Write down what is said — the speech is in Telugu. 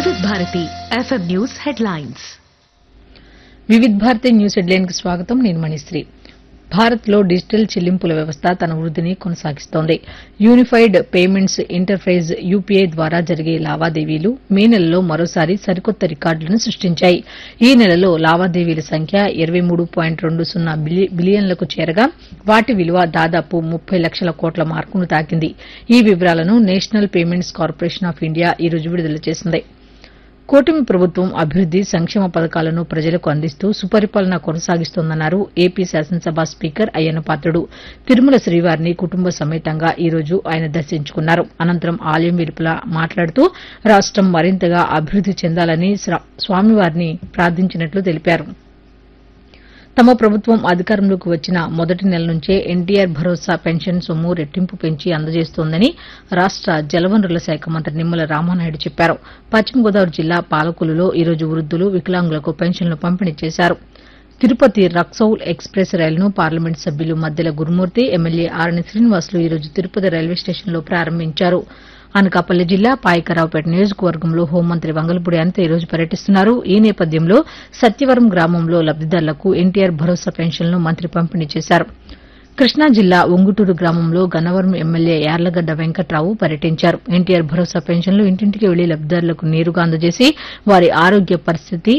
వివిధ Bharati FM news headlines Vividh Bharati news headline కి స్వాగతం నేను మణిశ్రీ భారత్ లో డిజిటల్ చెల్లింపుల వ్యవస్థ తన వృద్ధిని కొనసాగిస్తోంది యూనిఫైడ్ పేమెంట్స్ ఇంటర్ఫేస్ యూపీఐ ద్వారా జరిగే లావాదేవీలు మే నెలలో మరోసారి సరికొత్త రికార్డులను సృష్టించాయి ఈ నెలలో లావాదేవీల సంఖ్య ఇరవై మూడు పాయింట్ రెండు సున్నా బిలియన్లకు చేరగా వాటి విలువ దాదాపు ముప్పై లక్షల కోట్ల మార్కును తాకింది ఈ వివరాలను National Payments Corporation of India ఈ రోజు విడుదల చేసింది కూటమి ప్రభుత్వం అభివృద్ది సంక్షేమ పథకాలను ప్రజలకు అందిస్తూ సుపరిపాలన కొనసాగిస్తోందన్నారు ఏపీ శాసనసభ స్పీకర్ అయ్యన్న పాత్రుడు తిరుమల శ్రీవారిని కుటుంబ సమేతంగా ఈ రోజు ఆయన దర్శించుకున్నారు అనంతరం ఆలయం వెలుపల మాట్లాడుతూ రాష్టం మరింతగా అభివృద్ది చెందాలని స్రా- స్వామివారిని ప్రార్థించినట్లు తెలిపారు తమ ప్రభుత్వం అధికారంలోకి వచ్చిన మొదటి నెల నుంచే ఎన్టీఆర్ భరోసా పెన్షన్ సొమ్ము రెట్టింపు పెంచి అందజేస్తోందని రాష్ట జలవనరుల శాఖ మంత్రి నిమ్మల రామానాయుడు చెప్పారు పశ్చిమ గోదావరి జిల్లా పాలకులలో ఈ రోజు వృద్దులు వికలాంగులకు పెన్షన్లు పంపిణీ చేశారు తిరుపతి రక్సౌల్ ఎక్స్ప్రెస్ రైలును పార్లమెంట్ సభ్యులు మద్దెల గురుమూర్తి ఎమ్మెల్యే ఆరణి శ్రీనివాసులు ఈ రోజు తిరుపతి రైల్వే స్టేషన్లో ప్రారంభించారు అనకాపల్లి జిల్లా పాయకరావుపేట నియోజకవర్గంలో హోంమంత్రి వంగలపూడి అనిత ఈ రోజు పర్యటిస్తున్నారు ఈ నేపథ్యంలో సత్యవరం గ్రామంలో లబ్దిదారులకు ఎన్టీఆర్ భరోసా పెన్షన్లను మంత్రి పంపిణీ చేశారు కృష్ణా జిల్లా ఒంగుటూరు గ్రామంలో గన్నవరం ఎమ్మెల్యే యార్లగడ్డ వెంకట్రావు పర్యటించారు ఎన్టీఆర్ భరోసా పెన్షన్లు ఇంటింటికి వెళ్లి లబ్దిదారులకు నేరుగా అందజేసి వారి ఆరోగ్య పరిస్థితి